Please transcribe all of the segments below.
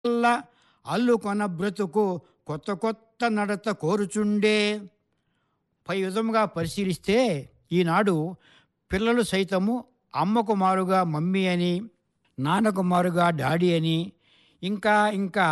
వల్ల అల్లుకొన బ్రతుకు కొత్త కొత్త నడత కోరుచుండే పై విధముగా పరిశీలిస్తే ఈనాడు పిల్లలు సైతము అమ్మకు మారుగా మమ్మీ అని నాన్నకు మారుగా డాడీ అని ఇంకా ఇంకా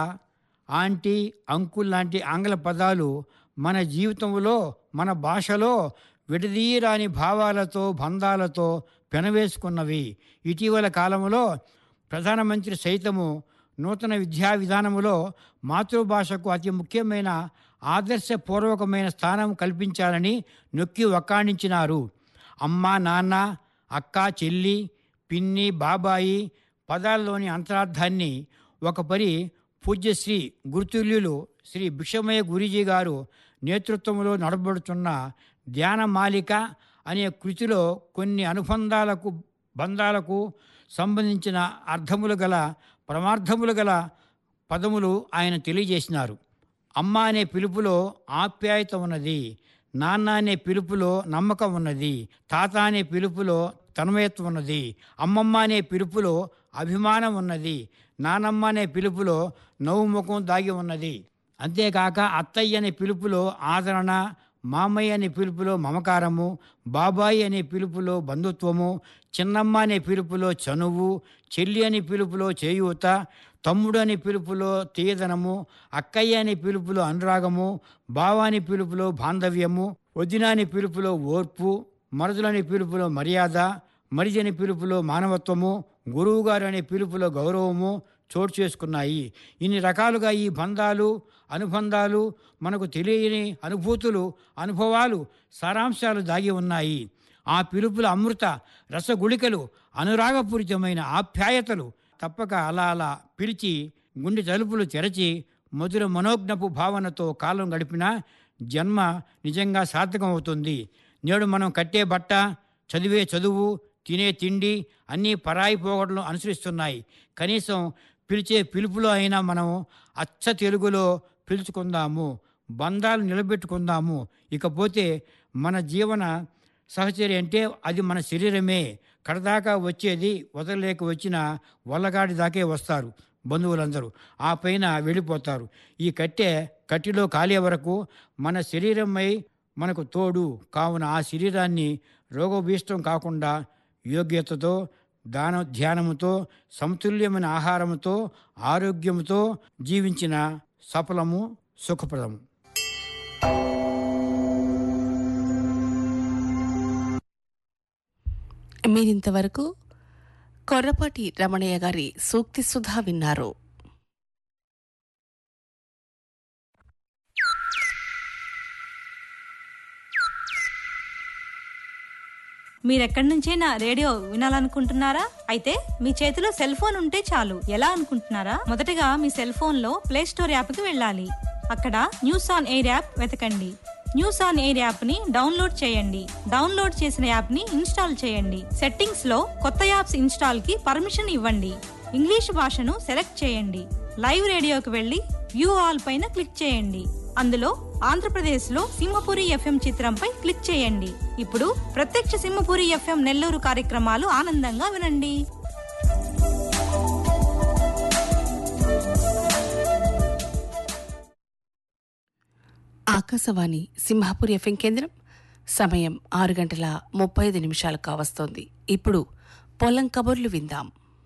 ఆంటీ అంకుల్ లాంటి ఆంగ్ల పదాలు మన జీవితంలో మన భాషలో విడదీయరాని భావాలతో బంధాలతో పెనవేసుకున్నవి ఇటీవల కాలంలో ప్రధానమంత్రి సైతము నూతన విద్యా విధానములో మాతృభాషకు అతి ముఖ్యమైన ఆదర్శపూర్వకమైన స్థానం కల్పించాలని నొక్కి వక్కాణించినారు అమ్మ నాన్న అక్క చెల్లి పిన్ని బాబాయి పదాల్లోని అంతరార్థాన్ని ఒక పరి పూజ్యశ్రీ గురుతుల్యులు శ్రీ భిక్షమయ్య గురూజీ గారు నేతృత్వంలో నడబడుతున్న ధ్యానమాలిక అనే కృతిలో కొన్ని అనుబంధాలకు బంధాలకు సంబంధించిన అర్థములు గల పరమార్థములు గల పదములు ఆయన తెలియజేసినారు అమ్మ అనే పిలుపులో ఆప్యాయత ఉన్నది నాన్న అనే పిలుపులో నమ్మకం ఉన్నది తాత అనే పిలుపులో తన్మయత్వం ఉన్నది అమ్మమ్మ అనే పిలుపులో అభిమానం ఉన్నది నానమ్మ అనే పిలుపులో నవ్వుముఖం దాగి ఉన్నది అంతేకాక అత్తయ్య అనే పిలుపులో ఆదరణ మామయ్య అనే పిలుపులో మమకారము బాబాయి అనే పిలుపులో బంధుత్వము చిన్నమ్మ అనే పిలుపులో చనువు చెల్లి అనే పిలుపులో చేయూత తమ్ముడు అనే పిలుపులో తీయదనము అక్కయ్య అనే పిలుపులో అనురాగము బావ అనే పిలుపులో బాంధవ్యము వదిన అనే పిలుపులో ఓర్పు మరదులని పిలుపులో మర్యాద మరిజని పిలుపులో మానవత్వము గురువుగారు అనే పిలుపులో గౌరవము చోటు చేసుకున్నాయి ఇన్ని రకాలుగా ఈ బంధాలు అనుబంధాలు మనకు తెలియని అనుభూతులు అనుభవాలు సారాంశాలు దాగి ఉన్నాయి ఆ పిలుపుల అమృత రసగుళికలు అనురాగపూరితమైన ఆప్యాయతలు తప్పక అలా అలా పిలిచి గుండె తలుపులు తెరచి మధుర మనోజ్ఞపు భావనతో కాలం గడిపిన జన్మ నిజంగా సార్థకం అవుతుంది నేడు మనం కట్టే బట్ట చదివే చదువు తినే తిండి అన్నీ పరాయి పోగొడలు అనుసరిస్తున్నాయి కనీసం పిలిచే పిలుపులో అయినా మనం అచ్చ తెలుగులో పిలుచుకుందాము బంధాలు నిలబెట్టుకుందాము ఇకపోతే మన జీవన సహచర్య అంటే అది మన శరీరమే కడదాకా వచ్చేది వదలలేక వచ్చిన వల్లగాడి దాకే వస్తారు బంధువులందరూ ఆ పైన వెళ్ళిపోతారు ఈ కట్టె కట్టిలో కాలే వరకు మన శరీరమై మనకు తోడు కావున ఆ శరీరాన్ని రోగభీష్టం కాకుండా యోగ్యతతో దాన ధ్యానముతో సమతుల్యమైన ఆహారముతో ఆరోగ్యముతో జీవించిన సఫలము సుఖప్రదము మీరింతవరకు కొర్రపాటి రమణయ్య గారి సూక్తి సుధా విన్నారు మీరెక్కడి నుంచైనా రేడియో వినాలనుకుంటున్నారా అయితే మీ చేతిలో సెల్ ఫోన్ ఉంటే చాలు ఎలా అనుకుంటున్నారా మొదటగా మీ సెల్ ఫోన్ లో ప్లే స్టోర్ యాప్ కి వెళ్ళాలి అక్కడ న్యూస్ ఆన్ ఎయిర్ యాప్ వెతకండి న్యూస్ ఆన్ ఎయిర్ యాప్ ని డౌన్లోడ్ చేయండి డౌన్లోడ్ చేసిన యాప్ ని ఇన్స్టాల్ చేయండి సెట్టింగ్స్ లో కొత్త యాప్స్ ఇన్స్టాల్ కి పర్మిషన్ ఇవ్వండి ఇంగ్లీష్ భాషను సెలెక్ట్ చేయండి లైవ్ రేడియోకి వెళ్ళి వ్యూ ఆల్ పైన క్లిక్ చేయండి అందులో ఆంధ్రప్రదేశ్ లో సింహపురి ఎఫ్ఎం చిత్రంపై క్లిక్ చేయండి ఇప్పుడు ప్రత్యక్ష సింహపురి ఎఫ్ఎం నెల్లూరు కార్యక్రమాలు ఆనందంగా వినండి ఆకాశవాణి సింహాపూర్ ఎఫ్ఎం కేంద్రం సమయం ఆరు గంటల ముప్పై ఐదు నిమిషాలు కావస్తోంది ఇప్పుడు పొలం కబుర్లు విందాం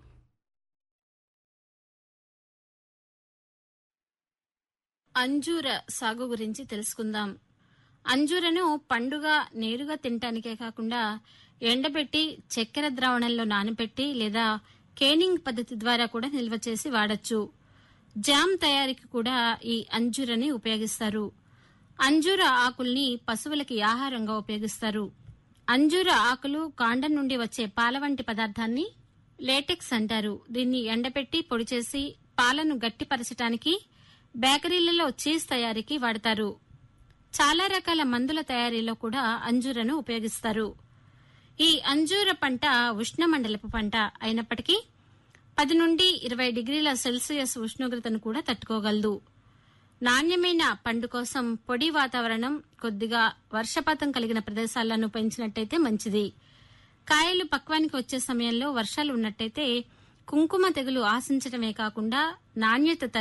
అంజూర సాగు గురించి తెలుసుకుందాం అంజూరను పండుగ నేరుగా తినటానికే కాకుండా ఎండబెట్టి చక్కెర ద్రావణంలో నానబెట్టి లేదా కేనింగ్ పద్ధతి ద్వారా కూడా నిల్వ చేసి వాడచ్చు జామ్ తయారీకి కూడా ఈ అంజూరని ఉపయోగిస్తారు అంజూర ఆకుల్ని పశువులకి ఆహారంగా ఉపయోగిస్తారు అంజూర ఆకులు కాండం నుండి వచ్చే పాల వంటి పదార్థాన్ని లేటెక్స్ అంటారు దీన్ని ఎండబెట్టి పొడి చేసి పాలను గట్టిపరచటానికి బేకరీలలో చీజ్ తయారీకి వాడతారు చాలా రకాల మందుల తయారీలో కూడా అంజూరను ఉపయోగిస్తారు ఈ అంజూర పంట ఉష్ణమండలపు పంట అయినప్పటికీ పది నుండి ఇరవై డిగ్రీల సెల్సియస్ ఉష్ణోగ్రతను కూడా తట్టుకోగలదు నాణ్యమైన పండు కోసం పొడి వాతావరణం కొద్దిగా వర్షపాతం కలిగిన ప్రదేశాలను పెంచినట్టయితే మంచిది కాయలు పక్వానికి వచ్చే సమయంలో వర్షాలు ఉన్నట్టయితే కుంకుమ తెగులు ఆశించడమే కాకుండా నాణ్యత